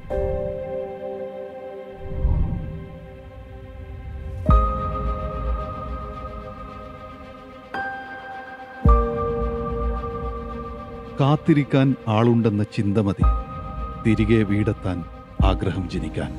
കാത്തിരിക്കാൻ ആളുണ്ടെന്ന ചിന്ത മതി തിരികെ വീടെത്താൻ ആഗ്രഹം ജനിക്കാൻ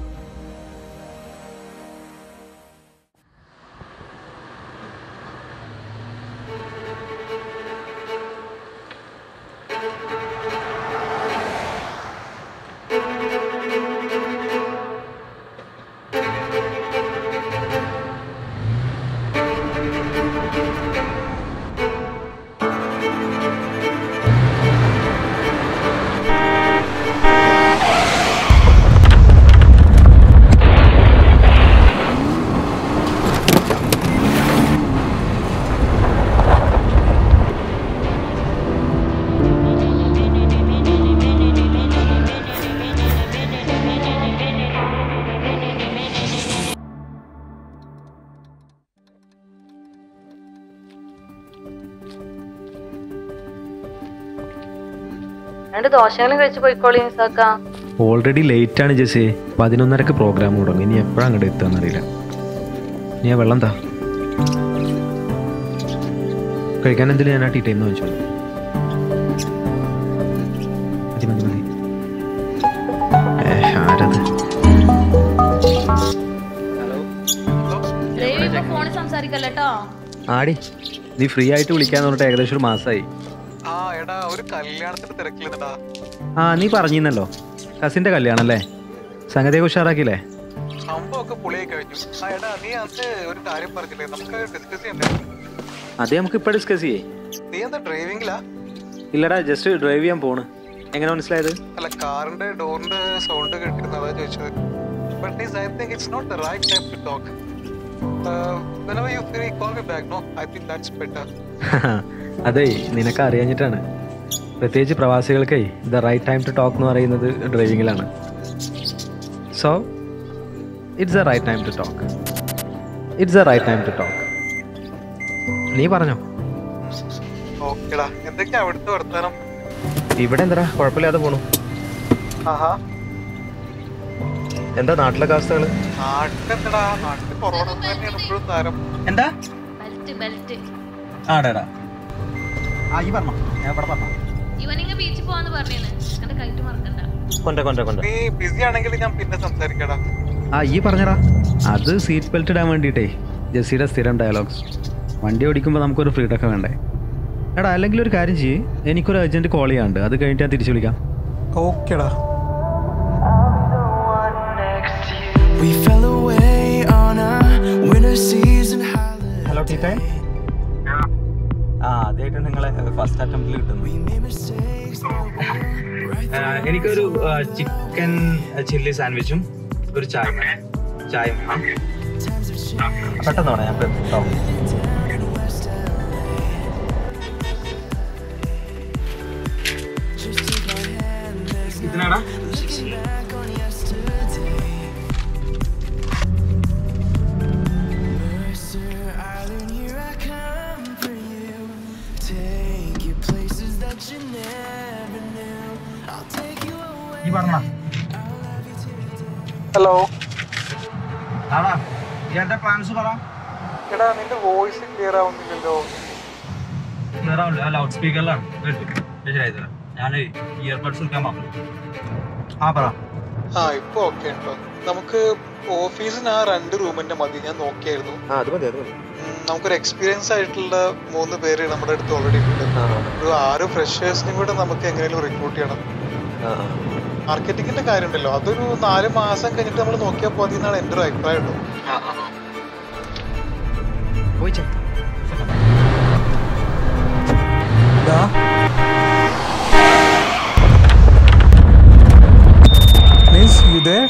രണ്ട് ദോശകളും കഴിച്ച് പോയിക്കോളി നിസാക്ക ഓൾറെഡി ലേറ്റ് ആണ് ജെസ്സി പതിനൊന്നരക്ക് പ്രോഗ്രാം തുടങ്ങും ഇനി എപ്പോഴാണ് അങ്ങോട്ട് എത്തുകയെന്നറിയില്ല നീ ആ വെള്ളം താ കഴിക്കാൻ എന്തെങ്കിലും ഞാൻ ആ ടീ ടൈം വെച്ചോളൂ മതി മതി മതി ഏ, ആരത് ഫോണിൽ സംസാരിക്കല്ലോ ആടി നീ ഫ്രീ ആയിട്ട് വിളിക്കാന്ന് പറഞ്ഞിട്ട് ഏകദേശം ഒരു മാസമായി ആ എടാ ഒരു കല്യാണത്തിന് തിരക്കില്ലെന്നടാ ആ നീ പറഞ്ഞിരുന്നല്ലോ കസിന്റെ കല്യാണം അല്ലേ സംഗതിയൊക്കെ ഉഷാറാക്കിയില്ലേ സംഭവമൊക്കെ പൊളിയായി കഴിഞ്ഞു ആ എടാ നീ അന്ന് ഒരു കാര്യം പറഞ്ഞില്ലേ നമുക്ക് ഡിസ്കസ് ചെയ്യണ്ടേ അത് നമുക്ക് ഇപ്പൊ ഡിസ്കസ് ചെയ്യേ നീ എന്താ ഡ്രൈവിംഗിലാ ഇല്ലടാ ജസ്റ്റ് ഡ്രൈവ് ചെയ്യാൻ പോണ് എങ്ങനെ മനസ്സിലായത് അല്ല കാറിന്റെ ഡോറിന്റെ സൗണ്ട് കേട്ടിരുന്നു അതാ ചോദിച്ചത് but is I think it's not the right time to talk whenever you free call me back no i think that's better അതെ നിനക്ക് അറിയാഞ്ഞിട്ടാണ് പ്രത്യേകിച്ച് പ്രവാസികൾക്കേ the right time to talk എന്ന് പറയുന്നത് ഡ്രൈവിങ്ങിലാണ് so it's a right time to talk it's a right time to talk നീ പറഞ്ഞോ ഓക്കെടാ എന്തൊക്കെയാ അവിടുത്തെ വർത്താനം ഇവിടെ എന്താ കുഴപ്പമില്ലാതെ പോണു ആഹാ എന്താ നാട്ടിലൊക്കെ അവസ്ഥകൾ നാട്ടിലെന്തടാ നാട്ടിൽ കൊറോണ തന്നെയാണ് ഇപ്പോഴും താരം എന്താ ബെൽറ്റ് ബെൽറ്റ് ആടാടാ ആ ഈ പറഞ്ഞോ ഞാൻ ഇവിടെ പറഞ്ഞോ ഇവനിങ്ങ ബീച്ചിൽ പോവാന്ന് പറഞ്ഞേന്ന് എന്റെ കൈറ്റ് മറക്കണ്ട കൊണ്ട കൊണ്ട കൊണ്ട നീ ബിസി ആണെങ്കിൽ ഞാൻ പിന്നെ സംസാരിക്കടാ ആ ഈ പറഞ്ഞടാ അത് സീറ്റ് ബെൽറ്റ് ഇടാൻ വേണ്ടിയിട്ടേ ജെസ്സിയുടെ സ്ഥിരം ഡയലോഗ്സ് വണ്ടി ഓടിക്കുമ്പോൾ നമുക്കൊരു ഫ്രീഡം ഒക്കെ വേണ്ടേ എടാ അല്ലെങ്കിൽ ഒരു കാര്യം ചെയ്യ് എനിക്കൊരു അർജൻറ്റ് കോൾ ചെയ്യാനുണ്ട് അത് കഴിഞ്ഞിട്ട് ഞാൻ തിരിച്ചു വിളിക്കാം ഓക്കെടാ We fell away on a winter season holiday. Hello tea time ആ ആദ്യമായിട്ട് നിങ്ങളെ ഫസ്റ്റ് അറ്റംപ്റ്റിൽ കിട്ടുന്നു We made mistakes, but we're right ആ, എനിക്കൊരു ചിക്കൻ ചില്ലി സാൻഡ്വിച്ചും ഒരു ചായ ചായ ആ times have changed. പെട്ടെന്ന് വേണം ഞാൻ ഇപ്പൊ എത്തും കേട്ടോ. Down in West LA. Just take my hand, there's no ഇതിനാടാ looking back on yesterday. Mercer Island, here I come for you. Take you places that you never knew. I'll take you away. ഈ പറഞ്ഞ hello ആടാ ഇയാളുടെ plans പറ എടാ നിന്റെ voice clear ആവുന്നില്ലല്ലോ loud സ്പീക്കറിലാണ് ശരിയായി തരാം ഞാൻ ഇയർബഡ്സ് എടുക്കാൻ പറഞ്ഞു ആ പറ ആ ഇപ്പൊ ഓക്കെ ഉണ്ടോ നമുക്ക് ഓഫീസിന് ആ രണ്ട് റൂമിന്റെ മതി ഞാൻ നോക്കിയായിരുന്നു ആ അത് മതി അത് മതി ഉം, നമുക്കൊരു എക്സ്പീരിയൻസ് ആയിട്ടുള്ള മൂന്ന് പേര് നമ്മുടെ അടുത്ത് ഓൾറെഡി ഉണ്ട് ഒരു ആറ് ഫ്രഷേഴ്സിനും കൂടെ നമുക്ക് എങ്ങനെയും റിക്രൂട്ട് ചെയ്യണം മാർക്കറ്റിംഗിന്റെ കാര്യം ഉണ്ടല്ലോ അതൊരു നാല് മാസം കഴിഞ്ഞിട്ട് നമ്മൾ നോക്കിയാൽ മതി എന്നാണ് എൻ്റെ ഒരു അഭിപ്രായം കേട്ടോ പോയി ചെക്ക് Miss, you there?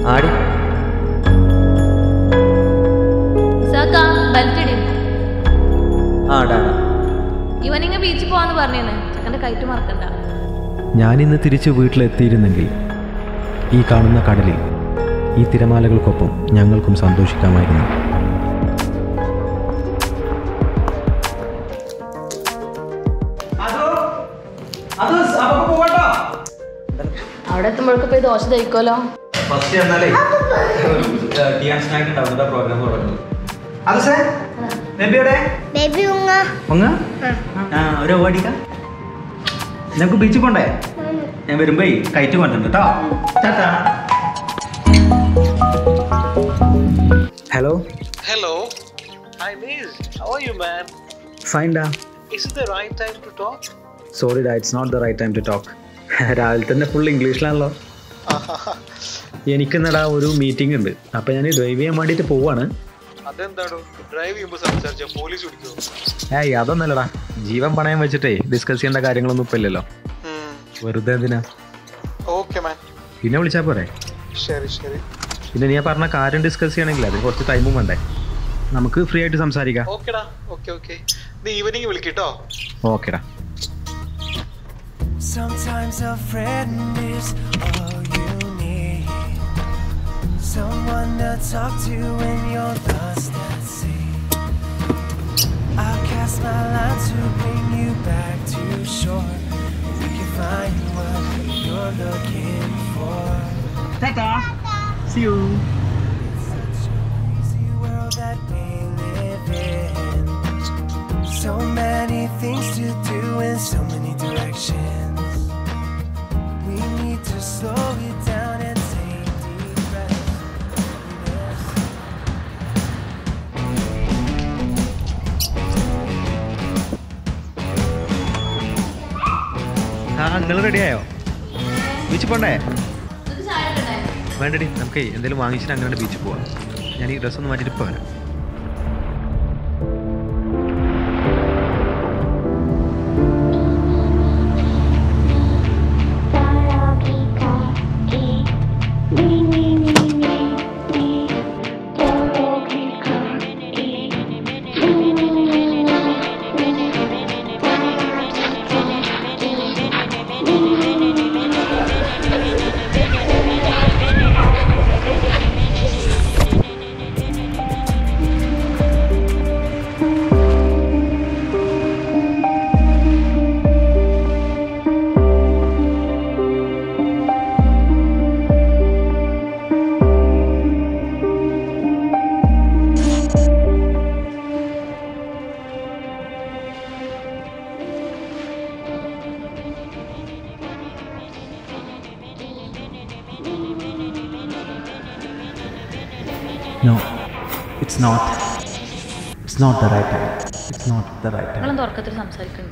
ആടി നിസാക്ക ബെൽറ്റ് ഇടി ആടാ ഇവനിങ്ങ ബീച്ചിൽ പോവാന്ന് പറഞ്ഞേന്ന് ചെക്കൻ്റെ കയറ്റ് മറക്കണ്ട ഞാനിന്ന് തിരിച്ച് വീട്ടിലെത്തിയിരുന്നെങ്കിൽ ഈ കാണുന്ന കടലിൽ ഈ തിരമാലകൾക്കൊപ്പം ഞങ്ങൾക്കും സന്തോഷിക്കാമായിരുന്നു അവിടെ എത്തുമ്പോഴൊക്കെ പോയി ദോശ തയ്ക്കുമല്ലോ ഫസ്റ്റ് എന്നാലേ ടിയാൻ സ്നാക്ക് ഉണ്ടാവുന്ന പ്രോഗ്രാം തുടങ്ങുന്നു അത് സാർ ബേബിയുടെ ബേബി ഉങ്ങ ഒങ്ങ ആ ഒരു ഓടിക്ക നമുക്ക് ബീച്ചിൽ പോണ്ടേ ഞാൻ വരുമ്പോ കയറ്റ് കൊണ്ടുണ്ട് കേട്ടോ tata hello Hello. Hi, Miz. How are you, man? Fine ഡാ Is it the right time to talk? Sorry ഡാ it's not the right time to talk രാവിലെ തന്നെ ഫുൾ ഇംഗ്ലീഷിലാണല്ലോ എനിക്കിന്നടാ ഒരു മീറ്റിംഗ് ഉണ്ട് അപ്പം ഞാൻ ഡ്രൈവ് ചെയ്യാൻ വേണ്ടിയിട്ട് പോവാണ് അതെന്താണോ ഡ്രൈവ് ചെയ്യുമ്പോൾ സംസാരിച്ച പോലീസ് പിടിക്കുമോ ഏയ് അതൊന്നല്ലടാ ജീവൻ പണയം വെച്ചിട്ടേ ഡിസ്കസ് ചെയ്യേണ്ട കാര്യങ്ങളൊന്നും ഇപ്പം ഇല്ലല്ലോ വെറുതെ എന്തിനാ ഓക്കെ മാൻ പിന്നെ വിളിച്ചാൽ പോരെ ശരി ശരി പിന്നെ നീ പറഞ്ഞ കാര്യം ഡിസ്കസ് ചെയ്യണമെങ്കിൽ അത് കുറച്ച് ടൈമും വേണ്ടേ നമുക്ക് ഫ്രീ ആയിട്ട് സംസാരിക്കാം ഓക്കെടാ ഓക്കെ ഓക്കെ നീ ഈവനിങ് വിളിക്കിട്ടോ ഓക്കെടാ Sometimes a friend is all you need. Someone to talk to when you're lost at sea. I'll cast my line to bring you back to shore. We can find what you're looking for. Tata see you Such a crazy world that we live in. So many things to do in so many directions. We need to slow it down and take deep breaths. Yes. ആ നിങ്ങൾ റെഡിയായോ ബീച്ചിൽ പോണ്ടേ വേണ്ടടി നമുക്ക് എന്തെങ്കിലും വാങ്ങിച്ചിട്ട് അങ്ങനെ ബീച്ചിൽ പോവാം ഞാൻ ഈ ഡ്രസ്സ് ഒന്ന് മാറ്റിയിട്ട് ഇപ്പോൾ വരാം no it's not it's not the right time it's not the right time നിങ്ങളെന്താ ഉറക്കത്തിൽ സംസാരിക്കണ്ട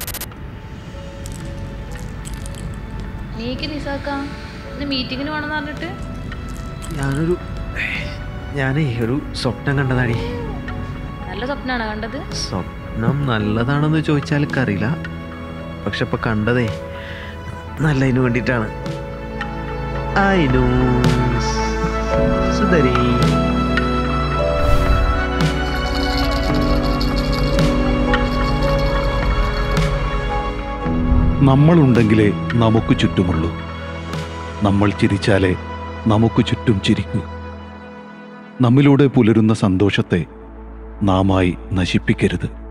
നീക്ക് നിസാക്ക ഇന്ന് മീറ്റിങ്ങിന് വേണമെന്ന് പറഞ്ഞിട്ട് ഞാനൊരു ഞാനേ ഒരു സ്വപ്നം കണ്ടതാടി നല്ല സ്വപ്നമാണ് കണ്ടത് സ്വപ്നം നല്ലതാണെന്ന് ചോദിച്ചാൽ അറിയില്ല പക്ഷെ ഇപ്പൊ കണ്ടതേ നല്ലതിന് വേണ്ടിയിട്ടാണ് ആയിനു സുന്ദരി നമ്മളുണ്ടെങ്കിലേ നമുക്ക് ചുറ്റുമുള്ളൂ നമ്മൾ ചിരിച്ചാലേ നമുക്ക് ചുറ്റും ചിരിക്കൂ നമ്മിലൂടെ പുലരുന്ന സന്തോഷത്തെ നാമായി നശിപ്പിക്കരുത്